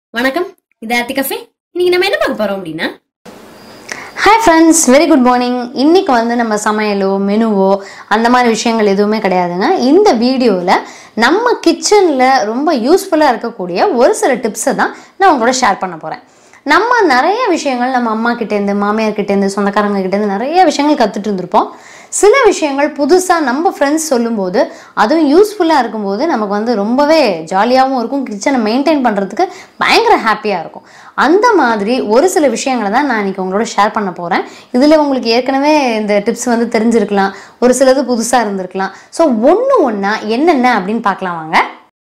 வணக்கம் இது ஆர்த்தி கஃபே இன்னைக்கு நம்ம என்ன பார்க்க போறோம் அப்படின்னா hi friends very good morning இன்னைக்கு வந்து நம்ம சமையலோ மெனுவோ அந்த மாதிரி விஷயங்கள் எதுவுமே கிடையாதுங்க இந்த வீடியோவில் நம்ம கிச்சனில் ரொம்ப யூஸ்ஃபுல்லாக இருக்கக்கூடிய ஒரு சில டிப்ஸை தான் நான் உங்களோட ஷேர் பண்ண போகிறேன் நம்ம நிறைய விஷயங்கள் நம்ம அம்மா கிட்டேருந்து மாமியார் கிட்டேருந்து சொந்தக்காரங்க கிட்டேருந்து நிறைய விஷயங்கள் கற்றுட்டு இருந்திருப்போம் சில விஷயங்கள் புதுசாக நம்ம ஃப்ரெண்ட்ஸ் சொல்லும்போது அதுவும் யூஸ்ஃபுல்லாக இருக்கும்போது நமக்கு வந்து ரொம்பவே ஜாலியாகவும் இருக்கும் கிச்சனை மெயின்டைன் பண்ணுறதுக்கு பயங்கர ஹாப்பியாக இருக்கும் அந்த மாதிரி ஒரு சில விஷயங்களை தான் நான் இன்னைக்கு உங்களோட ஷேர் பண்ண போகிறேன் இதில் உங்களுக்கு ஏற்கனவே இந்த டிப்ஸ் வந்து தெரிஞ்சிருக்கலாம் ஒரு சிலது புதுசாக இருந்திருக்கலாம் ஸோ ஒன்று ஒன்றா என்னென்ன அப்படின்னு பார்க்கலாம் வாங்க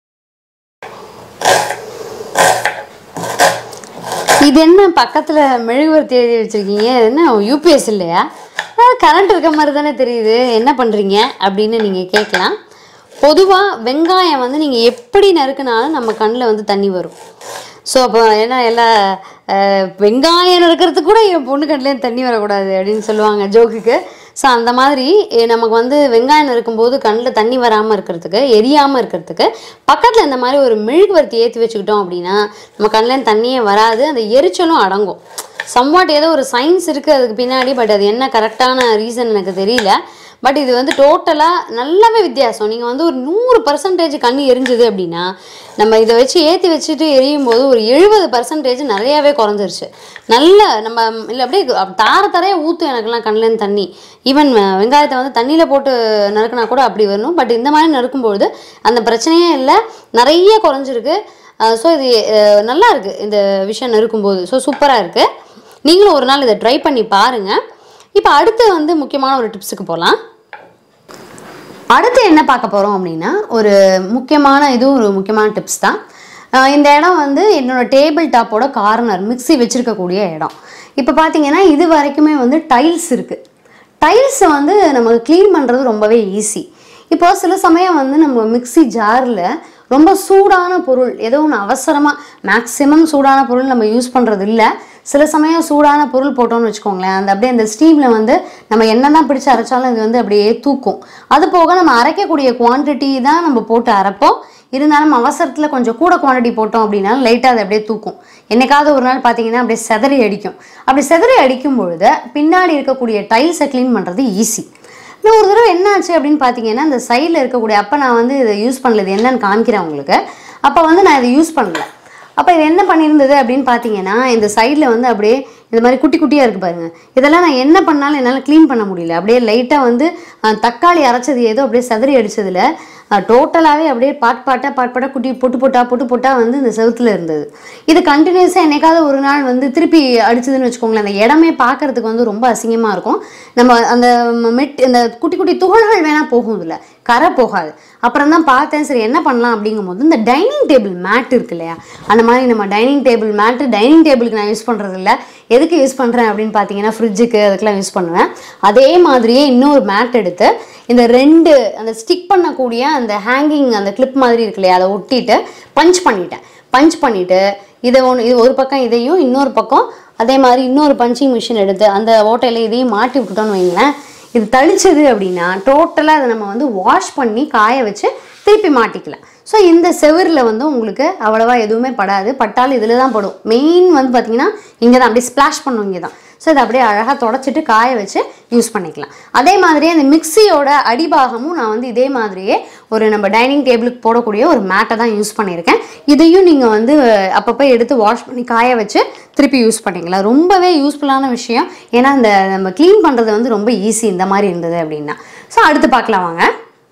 இது என்ன பக்கத்தில் மெழுகுவர்த்தி எழுதி வச்சுருக்கீங்க என்ன யூபிஎஸ் இல்லையா கரண்ட் இருக்க மாதிரி தானே தெரியுது என்ன பண்ணுறீங்க அப்படின்னு நீங்கள் கேட்கலாம் பொதுவாக வெங்காயம் வந்து நீங்கள் எப்படி நறுக்குனாலும் நம்ம கண்ணில் வந்து தண்ணி வரும் ஸோ அப்போ ஏன்னா எல்லா அஹ், வெங்காயம் நறுக்கிறதுக்கு கூட என் பொண்ணு கண்ணிலேயும் தண்ணி வரக்கூடாது அப்படின்னு சொல்லுவாங்க ஜோக்குக்கு ஸோ அந்த மாதிரி எ, நமக்கு வந்து வெங்காயம் நறுக்கும்போது கண்ணில் தண்ணி வராமல் இருக்கிறதுக்கு எரியாமல் இருக்கிறதுக்கு பக்கத்தில் இந்த மாதிரி ஒரு மெழுகுவர்த்தி ஏற்றி வச்சுக்கிட்டோம் அப்படின்னா நம்ம கண்ணில் தண்ணியே வராது அந்த எரிச்சலும் அடங்கும் சம்வாட் ஏதோ ஒரு சயின்ஸ் இருக்குது அதுக்கு பின்னாடி பட் அது என்ன கரெக்டான ரீசன் எனக்கு தெரியல பட் இது வந்து டோட்டலாக நல்லாவே வித்தியாசம் நீங்கள் வந்து ஒரு நூறு பர்சன்டேஜ் கண்ணு எரிஞ்சுது அப்படின்னா நம்ம இதை வச்சு ஏற்றி வச்சுட்டு எரியும் போது ஒரு எழுபது பர்சன்டேஜ் நிறையாவே குறைஞ்சிருச்சு நல்ல நம்ம இல்லை அப்படியே தார தரையாக ஊற்றும் எனக்குலாம் கண்ணுலேருந்து தண்ணி ஈவன் வெங்காயத்தை வந்து தண்ணியில் போட்டு நறுக்குனா கூட அப்படி வரணும் பட் இந்த மாதிரி நறுக்கும்பொழுது அந்த பிரச்சனையே இல்லை நிறைய குறைஞ்சிருக்கு ஸோ இது அஹ், நல்லா இருக்குது இந்த விஷயம் நறுக்கும்போது ஸோ சூப்பராக இருக்குது நீங்களும் ஒரு நாள் இதை ட்ரை பண்ணி பாருங்கள் இப்போ அடுத்து வந்து முக்கியமான ஒரு டிப்ஸுக்கு போகலாம் அடுத்து என்ன பார்க்க போகிறோம் அப்படின்னா ஒரு முக்கியமான இதுவும் ஒரு முக்கியமான டிப்ஸ் தான் ஆஹ் இந்த இடம் வந்து என்னோட டேபிள் டாப்போட கார்னர் மிக்ஸி வச்சுருக்கக்கூடிய இடம் இப்போ பார்த்தீங்கன்னா இது வரைக்குமே வந்து டைல்ஸ் இருக்குது டைல்ஸை வந்து நமக்கு க்ளீன் பண்ணுறது ரொம்பவே ஈஸி இப்போ சில சமயம் வந்து நம்ம மிக்ஸி ஜாரில் ரொம்ப சூடான பொருள் ஏதோ ஒன்று அவசரமாக மேக்ஸிமம் சூடான பொருள் நம்ம யூஸ் பண்ணுறது இல்லை சில சமயம் சூடான பொருள் போட்டோம்னு வச்சுக்கோங்களேன் அந்த அப்படியே அந்த ஸ்டீமில் வந்து நம்ம என்னதான் பிடிச்சு அரைச்சாலும் இது வந்து அப்படியே தூக்கும் அது போக நம்ம அரைக்கக்கூடிய குவான்டிட்டி தான் நம்ம போட்டு அரைப்போம் இருந்தாலும் அவசரத்தில் கொஞ்சம் கூட குவான்டிட்டி போட்டோம் அப்படின்னா லைட்டாக அது அப்படியே தூக்கும் என்னைக்காவது ஒரு நாள் பார்த்தீங்கன்னா அப்படியே செதறி அடிக்கும் அப்படி செதறி அடிக்கும் பொழுது பின்னாடி இருக்கக்கூடிய டைல்ஸை க்ளீன் பண்ணுறது ஈஸி இன்னும் ஒரு தடவை என்ன ஆச்சு அப்படின்னு பார்த்தீங்கன்னா இந்த சைடில் இருக்கக்கூடிய அப்போ நான் வந்து இதை யூஸ் பண்ணல இது என்னன்னு காமிக்கிறேன் உங்களுக்கு அப்போ வந்து நான் இதை யூஸ் பண்ணல அப்போ இது என்ன பண்ணியிருந்தது அப்படின்னு பார்த்தீங்கன்னா இந்த சைடில் வந்து அப்படியே இந்த மாதிரி குட்டி குட்டியாக இருக்குது பாருங்க இதெல்லாம் நான் என்ன பண்ணாலும் என்னால் க்ளீன் பண்ண முடியல அப்படியே லைட்டாக வந்து அஹ், தக்காளி அரைச்சது ஏதோ அப்படியே செதறி அடிச்சதுல டோட்டலாகவே அப்படியே பாட் பாட்டாக பாட் பாட்டாக குட்டி பொட்டு பொட்டா பொட்டு பொட்டா வந்து இந்த செவுத்துல இருந்தது இது கண்டினியூஸாக என்னைக்காவது ஒரு நாள் வந்து திருப்பி அடிச்சதுன்னு வச்சுக்கோங்களேன் அந்த இடமே பார்க்கறதுக்கு வந்து ரொம்ப அசிங்கமாக இருக்கும் நம்ம அந்த மெட் இந்த குட்டி குட்டி துகள்கள் வேணால் போகும் இதில் கரை போகாது அப்புறம் தான் பார்த்தேன் சரி என்ன பண்ணலாம் அப்படிங்கும்போது இந்த டைனிங் டேபிள் மேட் இருக்கு இல்லையா அந்த மாதிரி நம்ம டைனிங் டேபிள் மேட்டு டைனிங் டேபிளுக்கு நான் யூஸ் பண்ணுறது இல்லை எதுக்கு யூஸ் பண்ணுறேன் அப்படின்னு பார்த்தீங்கன்னா ஃப்ரிட்ஜுக்கு அதுக்கெல்லாம் யூஸ் பண்ணுவேன் அதே மாதிரியே இன்னொரு மேட் எடுத்து இந்த ரெண்டு அந்த ஸ்டிக் பண்ணக்கூடிய அந்த ஹேங்கிங் அந்த கிளிப் மாதிரி இருக்கு இல்லையா அதை ஒட்டிட்டு பஞ்ச் பண்ணிட்டேன் பஞ்ச் பண்ணிவிட்டு இதை ஒன்று இது ஒரு பக்கம் இதையும் இன்னொரு பக்கம் அதே மாதிரி இன்னொரு பஞ்சிங் மிஷின் எடுத்து அந்த ஓட்டையில் இதையும் மாட்டி விட்டுட்டோன்னு வைங்களேன் இது தளிச்சது அப்படின்னா டோட்டலாக அதை நம்ம வந்து வாஷ் பண்ணி காய வச்சு திருப்பி மாட்டிக்கலாம் ஸோ இந்த செவுரில் வந்து உங்களுக்கு அவ்வளவா எதுவுமே படாது பட்டாலும் இதில் தான் படும் மெயின் வந்து பார்த்தீங்கன்னா இங்கே தான் அப்படியே ஸ்ப்ளாஷ் பண்ணும் இங்கே தான் ஸோ இதை அப்படியே அழகாக தொடச்சிட்டு காய வச்சு யூஸ் பண்ணிக்கலாம் அதே மாதிரியே அந்த மிக்சியோட அடிபாகமும் நான் வந்து இதே மாதிரியே ஒரு நம்ம டைனிங் டேபிளுக்கு போடக்கூடிய ஒரு மேட்டை தான் யூஸ் பண்ணியிருக்கேன் இதையும் நீங்கள் வந்து அப்பப்போ எடுத்து வாஷ் பண்ணி காய வச்சு திருப்பி யூஸ் பண்ணிக்கலாம் ரொம்பவே யூஸ்ஃபுல்லான விஷயம் ஏன்னா இந்த நம்ம க்ளீன் பண்ணுறது வந்து ரொம்ப ஈஸி இந்த மாதிரி இருந்தது அப்படின்னா ஸோ அடுத்து பார்க்கலாம் வாங்க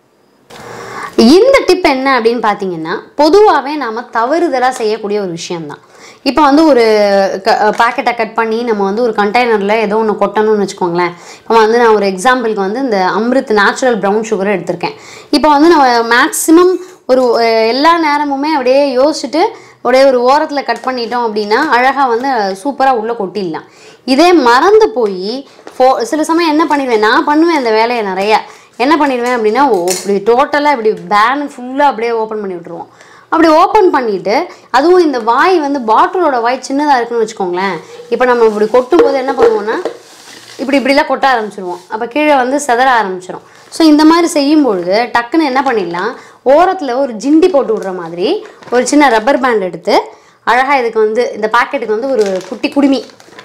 இந்த டிப் என்ன அப்படின்னு பார்த்தீங்கன்னா பொதுவாகவே நாம் தவறுதலாக செய்யக்கூடிய ஒரு விஷயம்தான் இப்போ வந்து ஒரு க பாக்கெட்டை கட் பண்ணி நம்ம வந்து ஒரு கண்டெய்னரில் ஏதோ ஒன்று கொட்டணும்னு வச்சுக்கோங்களேன் இப்போ வந்து நான் ஒரு எக்ஸாம்பிளுக்கு வந்து இந்த அம்ரித் நேச்சுரல் ப்ரௌன் சுகரை எடுத்திருக்கேன் இப்போ வந்து நம்ம மேக்ஸிமம் ஒரு அஹ், எல்லா நேரமுமே அப்படியே யோசிச்சுட்டு அப்படியே ஒரு ஓரத்தில் கட் பண்ணிட்டோம் அப்படின்னா அழகாக வந்து சூப்பராக உள்ளே கொட்டிடலாம் இதே மறந்து போய் ஃபோ சில சமயம் என்ன பண்ணிடுவேன் நான் பண்ணுவேன் இந்த வேலையை நிறையா என்ன பண்ணிடுவேன் அப்படின்னா ஓ, இப்படி டோட்டலாக இப்படி பேன் ஃபுல்லாக அப்படியே ஓப்பன் பண்ணி விட்ருவோம் அப்படி ஓப்பன் பண்ணிவிட்டு அதுவும் இந்த வாய் வந்து பாட்டிலோட வாய் சின்னதாக இருக்குன்னு வச்சுக்கோங்களேன் இப்போ நம்ம இப்படி கொட்டும் போது என்ன பண்ணுவோம்னா இப்படி இப்படிலாம் கொட்ட ஆரம்பிச்சிருவோம் அப்போ கீழே வந்து செதற ஆரம்பிச்சிரும் ஸோ இந்த மாதிரி செய்யும் பொழுது டக்குன்னு என்ன பண்ணிடலாம் ஓரத்தில் ஒரு ஜிண்டி போட்டு விடுற மாதிரி ஒரு சின்ன ரப்பர் பேண்ட் எடுத்து அழகாக இதுக்கு வந்து இந்த பாக்கெட்டுக்கு வந்து ஒரு குட்டி குடுமி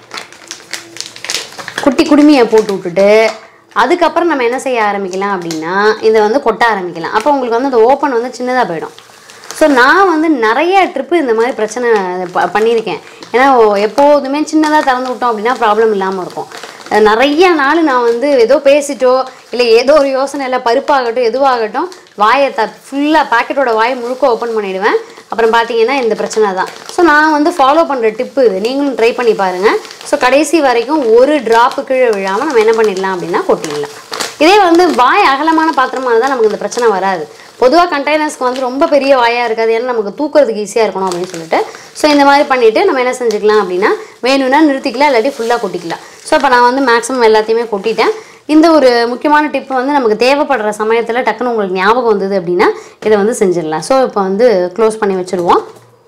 குட்டி குடுமியை போட்டு விட்டுட்டு அதுக்கப்புறம் நம்ம என்ன செய்ய ஆரம்பிக்கலாம் அப்படின்னா இதை வந்து கொட்ட ஆரம்பிக்கலாம் அப்போ உங்களுக்கு வந்து அந்த ஓப்பன் வந்து சின்னதாக போயிடும் ஸோ நான் வந்து நிறைய ட்ரிப்பு இந்த மாதிரி பிரச்சனை ப- பண்ணியிருக்கேன் ஏன்னா எப்போதுமே சின்னதாக திறந்து விட்டோம் அப்படின்னா ப்ராப்ளம் இல்லாமல் இருக்கும் அஹ் நிறைய நாள் நான் வந்து ஏதோ பேசிட்டோ இல்லை ஏதோ ஒரு யோசனை இல்லை பருப்பாகட்டும் எதுவாகட்டும் வாயை த ஃபுல்லாக பாக்கெட்டோட வாயை முழுக்க ஓப்பன் பண்ணிடுவேன் அப்புறம் பார்த்தீங்கன்னா இந்த பிரச்சனை தான் ஸோ நான் வந்து ஃபாலோ பண்ணுற டிப்பு இது நீங்களும் ட்ரை பண்ணி பாருங்கள் ஸோ கடைசி வரைக்கும் ஒரு ட்ராப்பு கீழே விழாமல் நம்ம என்ன பண்ணிடலாம் அப்படின்னா கொட்டிடலாம் இதே வந்து வாய் அகலமான பாத்திரமா இருந்தால் நமக்கு இந்த பிரச்சனை வராது பொதுவாக கண்டெய்னர்ஸ்க்கு வந்து ரொம்ப பெரிய வாயாக இருக்காது ஏன்னா நமக்கு தூக்குறதுக்கு ஈஸியாக இருக்கணும் அப்படின்னு சொல்லிட்டு ஸோ இந்த மாதிரி பண்ணிவிட்டு நம்ம என்ன செஞ்சுக்கலாம் அப்படின்னா வேணும்னா நிறுத்திக்கலாம் இல்லாட்டி ஃபுல்லாக கொட்டிக்கலாம் ஸோ இப்போ நான் வந்து மேக்ஸிமம் எல்லாத்தையுமே கொட்டிட்டேன் இந்த ஒரு முக்கியமான டிப் வந்து நமக்கு தேவைப்படுற சமயத்தில் டக்குன்னு உங்களுக்கு ஞாபகம் வந்தது அப்படின்னா இதை வந்து செஞ்சிடலாம் ஸோ இப்போ வந்து க்ளோஸ் பண்ணி வச்சுருவோம்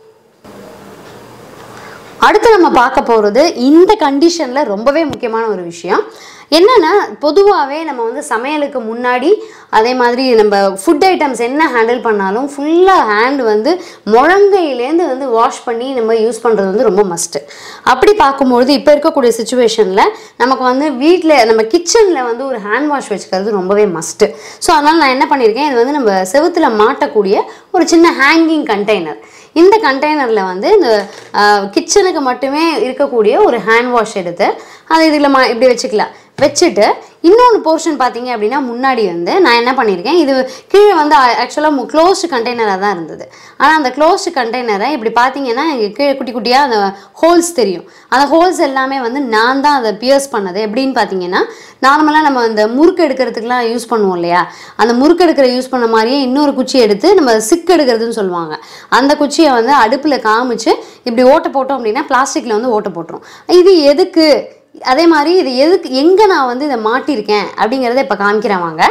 அடுத்து நம்ம பார்க்க போகிறது இந்த கண்டிஷனில் ரொம்பவே முக்கியமான ஒரு விஷயம் என்னன்னா பொதுவாகவே நம்ம வந்து சமையலுக்கு முன்னாடி அதே மாதிரி நம்ம ஃபுட் ஐட்டம்ஸ் என்ன ஹேண்டில் பண்ணாலும் ஃபுல்லாக ஹேண்ட் வந்து முழங்கையிலேருந்து வந்து வாஷ் பண்ணி நம்ம யூஸ் பண்ணுறது வந்து ரொம்ப மஸ்ட்டு அப்படி பார்க்கும்பொழுது இப்போ இருக்கக்கூடிய சுச்சுவேஷனில் நமக்கு வந்து வீட்டில் நம்ம கிச்சனில் வந்து ஒரு ஹேண்ட் வாஷ் வச்சுக்கிறது ரொம்பவே மஸ்ட்டு ஸோ அதனால் நான் என்ன பண்ணியிருக்கேன் இது வந்து நம்ம செவுத்துல மாட்டக்கூடிய ஒரு சின்ன ஹேங்கிங் கண்டெய்னர் இந்த கண்டெய்னரில் வந்து இந்த கிச்சனுக்கு மட்டுமே இருக்கக்கூடிய ஒரு ஹேண்ட் வாஷ் எடுத்து அதை இதில் மா இப்படி வச்சுக்கலாம் வச்சுட்டு இன்னொன்று போர்ஷன் பார்த்தீங்க அப்படின்னா முன்னாடி வந்து நான் என்ன பண்ணியிருக்கேன் இது கீழே வந்து ஆக்சுவலாக க்ளோஸ்டு கண்டெய்னராக தான் இருந்தது ஆனால் அந்த க்ளோஸ்டு கண்டெய்னரை இப்படி பார்த்தீங்கன்னா இங்கே கீழே குட்டி குட்டியாக அந்த ஹோல்ஸ் தெரியும் அந்த ஹோல்ஸ் எல்லாமே வந்து நான் தான் அதை பியர்ஸ் பண்ணது எப்படின்னு பார்த்தீங்கன்னா நார்மலாக நம்ம அந்த முறுக்கு எடுக்கிறதுக்குலாம் யூஸ் பண்ணுவோம் இல்லையா அந்த முறுக்கு எடுக்கிற யூஸ் பண்ண மாதிரியே இன்னொரு குச்சி எடுத்து நம்ம சிக்கு எடுக்கிறதுன்னு சொல்லுவாங்க அந்த குச்சியை வந்து அடுப்பில் காமிச்சு இப்படி ஓட்டை போட்டோம் அப்படின்னா பிளாஸ்டிக்கில் வந்து ஓட்டை போட்டுரும் இது எதுக்கு அதே மாதிரி இது எதுக்கு எங்கே நான் வந்து இதை மாட்டியிருக்கேன் அப்படிங்கிறத இப்போ காமிக்கிறேன் வாங்க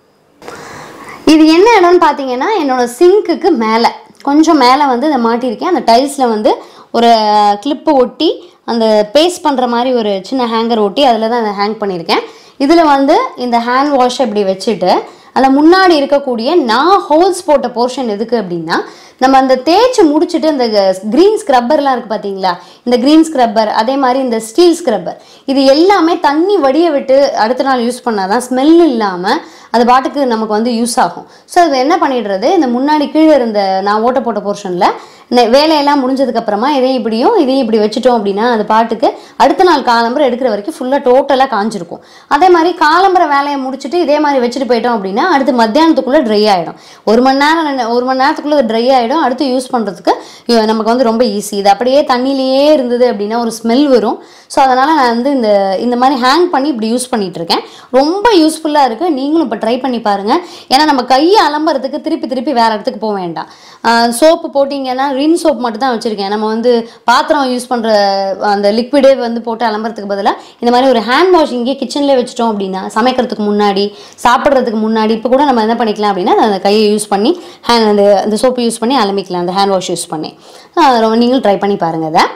இது என்ன இடம்னு பார்த்தீங்கன்னா என்னோட சிங்க்குக்கு மேலே கொஞ்சம் மேலே வந்து இதை மாட்டியிருக்கேன் அந்த டைல்ஸில் வந்து ஒரு கிளிப்பு ஒட்டி அந்த பேஸ்ட் பண்ணுற மாதிரி ஒரு சின்ன ஹேங்கர் ஒட்டி அதில் தான் அதை ஹேங் பண்ணியிருக்கேன் இதில் வந்து இந்த ஹேண்ட் வாஷை இப்படி வச்சுட்டு அதில் முன்னாடி இருக்கக்கூடிய நான் ஹோல்ஸ் போட்ட போர்ஷன் எதுக்கு அப்படின்னா நம்ம அந்த தேய்ச்சி முடிச்சுட்டு அந்த க்ரீன் ஸ்க்ரப்பர்லாம் இருக்குது பார்த்தீங்களா இந்த க்ரீன் ஸ்க்ரப்பர் அதே மாதிரி இந்த ஸ்டீல் ஸ்க்ரப்பர் இது எல்லாமே தண்ணி வடிய விட்டு அடுத்த நாள் யூஸ் பண்ணாதான் ஸ்மெல் இல்லாமல் அது பாட்டுக்கு நமக்கு வந்து யூஸ் ஆகும் ஸோ அது என்ன பண்ணிடுறது இந்த முன்னாடி கீழே இருந்த நான் ஓட்ட போட்ட போர்ஷனில் வேலையெல்லாம் முடிஞ்சதுக்கு அப்புறமா இதையும் இப்படியும் இதையும் இப்படி வச்சுட்டோம் அப்படின்னா அது பாட்டுக்கு அடுத்த நாள் காலம்பரை எடுக்கிற வரைக்கும் ஃபுல்லாக டோட்டலாக காஞ்சிருக்கும் அதே மாதிரி காலம்பரை வேலையை முடிச்சுட்டு இதே மாதிரி வச்சுட்டு போயிட்டோம் அப்படின்னா அடுத்து மத்தியானத்துக்குள்ளே ட்ரை ஆகிடும் ஒரு மணி நேரம் ரெண்டு- ஒரு மணி நேரத்துக்குள்ளே ட்ரை ஆகிடும் அடுத்து யூஸ் பண்ணுறதுக்கு நமக்கு வந்து ரொம்ப ஈஸி இது அப்படியே தண்ணியிலேயே இருந்தது அப்படின்னா ஒரு ஸ்மெல் வரும் ஸோ அதனால் நான் வந்து இந்த இந்த மாதிரி ஹேங் பண்ணி இப்படி யூஸ் பண்ணிட்டு இருக்கேன் ரொம்ப யூஸ்ஃபுல்லாக இருக்குது நீங்களும் இப்போ ட்ரை பண்ணி பாருங்கள் ஏன்னா நம்ம கையை அலம்புறதுக்கு திருப்பி திருப்பி வேறு இடத்துக்கு போக வேண்டாம் சோப்பு போட்டிங்கன்னா ரின் சோப் மட்டும் தான் வச்சுருக்கேன் நம்ம வந்து பாத்திரம் யூஸ் பண்ணுற அந்த லிக்விடே வந்து போட்டு அலம்புறதுக்கு பதிலாக இந்த மாதிரி ஒரு ஹேண்ட் வாஷ் இங்கே கிச்சன்லேயே வச்சுட்டோம் அப்படின்னா சமைக்கிறதுக்கு முன்னாடி சாப்பிட்றதுக்கு முன்னாடி இப்போ கூட நம்ம என்ன பண்ணிக்கலாம் அப்படின்னா அந்த கையை யூஸ் பண்ணி ஹேண்ட் அந்த அந்த சோப்பு யூஸ் பண்ணி அலம்பிக்கலாம் அந்த ஹேண்ட் வாஷ் யூஸ் பண்ணி அஹ் ரொம்ப நீங்களும் ட்ரை பண்ணி பாருங்கள் அதை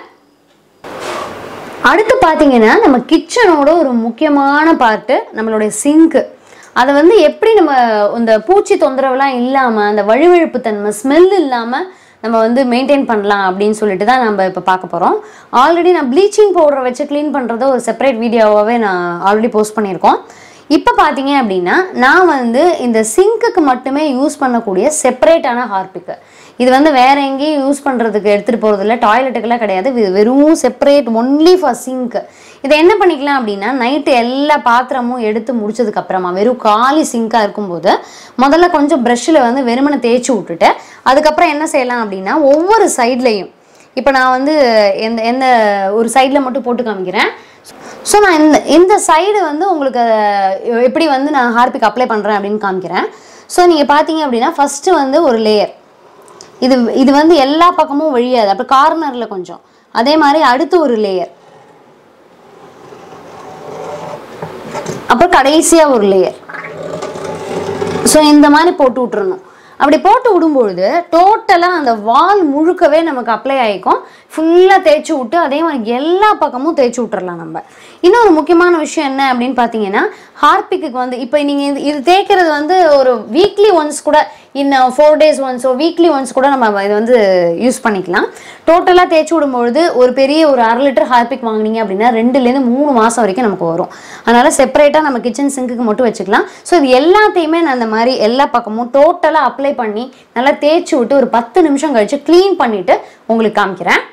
அடுத்து பார்த்தீங்கன்னா நம்ம கிச்சனோட ஒரு முக்கியமான பார்ட்டு நம்மளுடைய சிங்க்கு அதை வந்து எப்படி நம்ம இந்த பூச்சி தொந்தரவுலாம் இல்லாமல் அந்த வழுவழுப்பு தன்மை ஸ்மெல் இல்லாமல் நம்ம வந்து மெயின்டைன் பண்ணலாம் அப்படின்னு சொல்லிட்டு தான் நம்ம இப்போ பார்க்க போகிறோம் ஆல்ரெடி நான் ப்ளீச்சிங் பவுடரை வச்சு க்ளீன் பண்ணுறத ஒரு செப்பரேட் வீடியோவாகவே நான் ஆல்ரெடி போஸ்ட் பண்ணியிருக்கோம் இப்போ பார்த்தீங்க அப்படின்னா நான் வந்து இந்த சிங்க்குக்கு மட்டுமே யூஸ் பண்ணக்கூடிய செப்பரேட்டான ஹார்பிக்கு இது வந்து வேற எங்கேயும் யூஸ் பண்ணுறதுக்கு எடுத்துகிட்டு போகிறது இல்லை டாய்லெட்டுக்கெல்லாம் கிடையாது இது வெறும் செப்பரேட் ஒன்லி ஃபார் சிங்க் இதை என்ன பண்ணிக்கலாம் அப்படின்னா நைட்டு எல்லா பாத்திரமும் எடுத்து முடிச்சதுக்கு அப்புறமா வெறும் காலி சிங்காக இருக்கும்போது முதல்ல கொஞ்சம் ப்ரஷ்ஷில் வந்து வெறுமனை தேய்ச்சி விட்டுட்டு அதுக்கப்புறம் என்ன செய்யலாம் அப்படின்னா ஒவ்வொரு சைட்லேயும் இப்போ நான் வந்து எந்த எந்த ஒரு சைடில் மட்டும் போட்டு காமிக்கிறேன் ஸோ நான் இந்த இந்த சைடு வந்து உங்களுக்கு அஹ், எப்படி வந்து நான் ஹார்பிக் அப்ளை பண்ணுறேன் அப்படின்னு காமிக்கிறேன் ஸோ நீங்கள் பார்த்தீங்க அப்படின்னா ஃபஸ்ட்டு வந்து ஒரு லேயர் இது இது வந்து எல்லா பக்கமும் வழியாது அப்போ கார்னரில் கொஞ்சம் அதே மாதிரி அடுத்து ஒரு லேயர் அப்புறம் கடைசியாக ஒரு லேயர் ஸோ இந்த மாதிரி போட்டு விட்டுறணும் அப்படி போட்டு விடும்பொழுது டோட்டலாக அந்த வால் முழுக்கவே நமக்கு அப்ளை ஆகிக்கும் ஃபுல்லாக தேய்ச்சி விட்டு அதே மாதிரி எல்லா பக்கமும் தேய்ச்சி விட்டுறலாம் நம்ம இன்னொரு முக்கியமான விஷயம் என்ன அப்படின்னு பார்த்தீங்கன்னா ஹார்பிக்கு வந்து இப்போ நீங்கள் இது இது தேய்க்கிறது வந்து ஒரு வீக்லி ஒன்ஸ் கூட இன்னும் ஃபோர் டேஸ் ஒன்ஸோ வீக்லி ஒன்ஸ் கூட நம்ம இது வந்து யூஸ் பண்ணிக்கலாம் டோட்டலாக தேய்ச்சி விடும்பொழுது ஒரு பெரிய ஒரு அரை லிட்டர் ஹார்பிக் வாங்குனீங்க அப்படின்னா ரெண்டுலேருந்து மூணு மாதம் வரைக்கும் நமக்கு வரும் அதனால் செப்பரேட்டாக நம்ம கிச்சன் சிங்க்குக்கு மட்டும் வச்சுக்கலாம் ஸோ இது எல்லாத்தையுமே நான் அந்த மாதிரி எல்லா பக்கமும் டோட்டலாக அப்ளை பண்ணி நல்லா தேய்ச்சி விட்டு ஒரு பத்து நிமிஷம் கழிச்சு க்ளீன் பண்ணிவிட்டு உங்களுக்கு காமிக்கிறேன்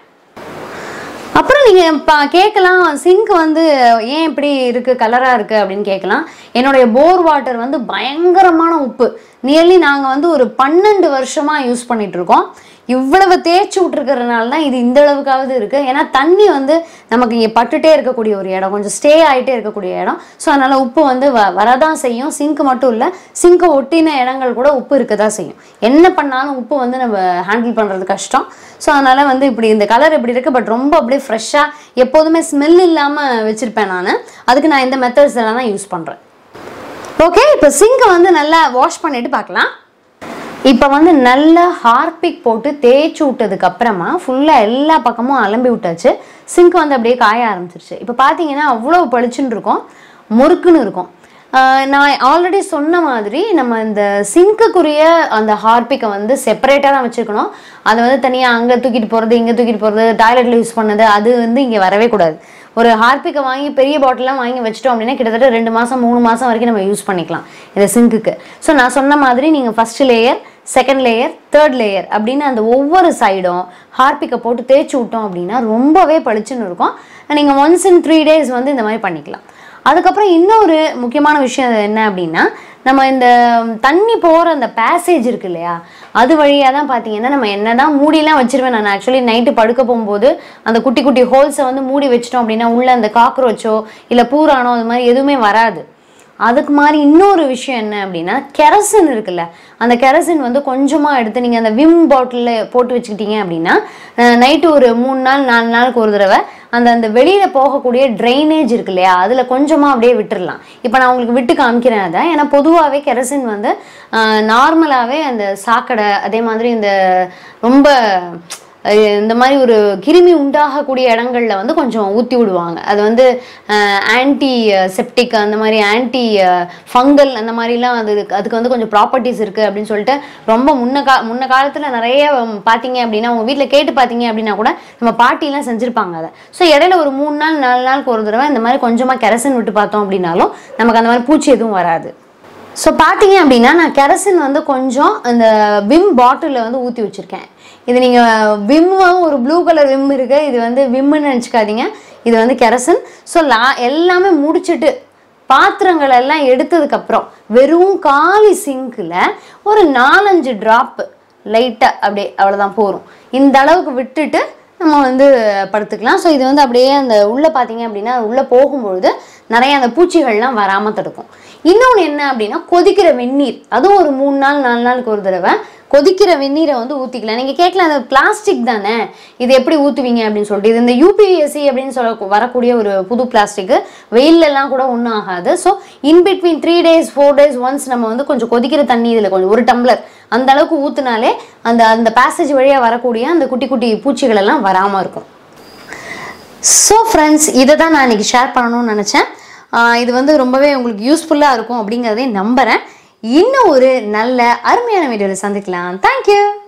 அப்புறம் நீங்கள் பா கேட்கலாம் சிங்க் வந்து ஏன் இப்படி இருக்குது கலராக இருக்குது அப்படின்னு கேட்கலாம் என்னுடைய போர் வாட்டர் வந்து பயங்கரமான உப்பு நியர்லி நாங்கள் வந்து ஒரு பன்னெண்டு வருஷமாக யூஸ் பண்ணிட்டு இருக்கோம் இவ்வளவு தேய்ச்சி விட்டுருக்கறனால தான் இது இந்த அளவுக்காவது இருக்குது ஏன்னா தண்ணி வந்து நமக்கு இங்கே பட்டுட்டே இருக்கக்கூடிய ஒரு இடம் கொஞ்சம் ஸ்டே ஆகிட்டே இருக்கக்கூடிய இடம் ஸோ அதனால் உப்பு வந்து வ வரதான் செய்யும் சிங்க் மட்டும் இல்லை சிங்கை ஒட்டின இடங்கள் கூட உப்பு இருக்க தான் செய்யும் என்ன பண்ணாலும் உப்பு வந்து நம்ம ஹேண்டில் பண்ணுறது கஷ்டம் ஸோ அதனால் வந்து இப்படி இந்த கலர் இப்படி இருக்குது பட் ரொம்ப அப்படியே ஃப்ரெஷ்ஷாக எப்போதுமே ஸ்மெல் இல்லாமல் வச்சுருப்பேன் நான் அதுக்கு நான் இந்த மெத்தட்ஸ் எல்லாம் தான் யூஸ் பண்ணுறேன் ஓகே இப்போ சிங்கை வந்து நல்லா வாஷ் பண்ணிட்டு பார்க்கலாம் இப்போ வந்து நல்லா ஹார்பிக் போட்டு தேய்ச்சி விட்டதுக்கு அப்புறமா ஃபுல்லாக எல்லா பக்கமும் அலம்பி விட்டாச்சு சிங்க் வந்து அப்படியே காய ஆரம்பிச்சிருச்சு இப்போ பார்த்தீங்கன்னா அவ்வளோ பளிச்சுன்னு இருக்கும் முறுக்குன்னு இருக்கும் ஆஹ் நான் ஆல்ரெடி சொன்ன மாதிரி நம்ம இந்த சிங்க்குக்குரிய அந்த ஹார்பிக்கை வந்து செப்பரேட்டாக தான் வச்சுருக்கணும் அதை வந்து தனியாக அங்கே தூக்கிட்டு போகிறது இங்கே தூக்கிட்டு போகிறது டாய்லெட்டில் யூஸ் பண்ணது அது வந்து இங்கே வரவே கூடாது ஒரு ஹார்பிக்கை வாங்கி பெரிய பாட்டிலாம் வாங்கி வச்சிட்டோம் அப்படின்னா கிட்டத்தட்ட ரெண்டு மாதம் மூணு மாதம் வரைக்கும் நம்ம யூஸ் பண்ணிக்கலாம் இந்த சிங்க்குக்கு ஸோ நான் சொன்ன மாதிரி நீங்கள் first layer second layer third layer அப்படின்னு அந்த ஒவ்வொரு சைடும் ஹார்பிக்கை போட்டு தேய்ச்சி விட்டோம் அப்படின்னா ரொம்பவே பளிச்சுன்னு இருக்கும் நீங்கள் ஒன்ஸ் இன் த்ரீ டேஸ் வந்து இந்த மாதிரி பண்ணிக்கலாம் அதுக்கப்புறம் இன்னொரு முக்கியமான விஷயம் என்ன அப்படின்னா நம்ம இந்த தண்ணி போகிற அந்த பேசேஜ் இருக்கு இல்லையா அது வழியாக தான் பார்த்தீங்கன்னா நம்ம என்ன தான் மூடிலாம் வச்சிருவேன் நான் ஆக்சுவலி நைட்டு படுக்க போகும்போது அந்த குட்டி குட்டி ஹோல்ஸை வந்து மூடி வச்சிட்டோம் அப்படின்னா உள்ள அந்த காக்ரோச்சோ இல்லை பூரானோ அது மாதிரி எதுவுமே வராது அதுக்கு மாதிரி இன்னொரு விஷயம் என்ன அப்படின்னா கெரசின் இருக்குல்ல அந்த கெரசின் வந்து கொஞ்சமாக எடுத்து நீங்கள் அந்த விம் பாட்டிலில் போட்டு வச்சுக்கிட்டீங்க அப்படின்னா நைட்டு ஒரு மூணு நாள் நாலு நாளுக்கு ஒரு தடவை அந்த அந்த வெளியில் போகக்கூடிய ட்ரைனேஜ் இருக்கு இல்லையா அதில் கொஞ்சமாக அப்படியே விட்டுறலாம் இப்போ நான் உங்களுக்கு விட்டு காமிக்கிறேன் அதை ஏன்னா பொதுவாகவே கெரசின் வந்து நார்மலாகவே அந்த சாக்கடை அதே மாதிரி இந்த ரொம்ப அஹ் இந்த மாதிரி ஒரு கிருமி உண்டாகக்கூடிய இடங்கள்ல வந்து கொஞ்சம் ஊற்றி விடுவாங்க அது வந்து ஆன்டி செப்டிக் அந்த மாதிரி ஆன்டி ஃபங்கல் அந்த மாதிரிலாம் அது அதுக்கு வந்து கொஞ்சம் ப்ராப்பர்ட்டிஸ் இருக்குது அப்படின்னு சொல்லிட்டு ரொம்ப முன்ன கா முன்ன காலத்தில் நிறைய உம், பார்த்தீங்க அப்படின்னா உங்கள் வீட்டில் கேட்டு பார்த்தீங்க அப்படின்னா கூட நம்ம பாட்டிலாம் செஞ்சுருப்பாங்க அதை ஸோ இடையில ஒரு மூணு நாள் நாலு நாளுக்கு ஒரு தடவை இந்த மாதிரி கொஞ்சமாக கெரசின் விட்டு பார்த்தோம் அப்படின்னாலும் நமக்கு அந்த மாதிரி பூச்சி எதுவும் வராது ஸோ பார்த்தீங்க அப்படின்னா நான் கெரசின் வந்து கொஞ்சம் அந்த விம் பாட்டிலில் வந்து ஊற்றி வச்சுருக்கேன் இது நீங்கள் விம்மும் ஒரு ப்ளூ கலர் விம் இருக்குது இது வந்து விம்முன்னு நினச்சிக்காதீங்க இது வந்து கெரசின் ஸோ லா எல்லாமே முடிச்சிட்டு பாத்திரங்கள் எல்லாம் எடுத்ததுக்கப்புறம் வெறும் காலி சிங்கில் ஒரு நாலஞ்சு ட்ராப்பு லைட்டாக அப்படியே அவ்வளோதான் போகும் இந்த அளவுக்கு விட்டுட்டு நம்ம வந்து படுத்துக்கலாம் ஸோ இது வந்து அப்படியே அந்த உள்ளே பார்த்தீங்க அப்படின்னா உள்ளே போகும்பொழுது நிறைய அந்த பூச்சிகள்லாம் வராமல் தடுக்கும் இன்னொன்று என்ன அப்படின்னா கொதிக்கிற வெந்நீர் அதுவும் ஒரு மூணு நாள் நாலு நாளுக்கு ஒரு தடவை கொதிக்கிற வெந்நீரை வந்து ஊற்றிக்கலாம் நீங்கள் கேட்கலாம் அந்த பிளாஸ்டிக் தானே இது எப்படி ஊற்றுவீங்க அப்படின்னு சொல்லிட்டு இது இந்த யூபிஎஸ்சி அப்படின்னு சொல்ல வரக்கூடிய ஒரு புது பிளாஸ்டிக்கு வெயிலெல்லாம் கூட ஒன்றும் ஆகாது so in between three days four days once நம்ம வந்து கொஞ்சம் கொதிக்கிற தண்ணி இதில் கொஞ்சம் ஒரு டம்ளர் அந்த அளவுக்கு ஊற்றுனாலே அந்த அந்த பேசேஜ் வழியாக வரக்கூடிய அந்த குட்டி குட்டி பூச்சிகள் எல்லாம் வராமல் இருக்கும் ஸோ ஃப்ரெண்ட்ஸ் இதை தான் நான் இன்னைக்கு ஷேர் பண்ணணும்னு நினச்சேன் ஆஹ் இது வந்து ரொம்பவே உங்களுக்கு யூஸ்ஃபுல்லாக இருக்கும் அப்படிங்கிறதையும் நம்புகிறேன் இன்னும் ஒரு நல்ல அருமையான வீடியோவில் சந்திக்கலாம் தேங்க்யூ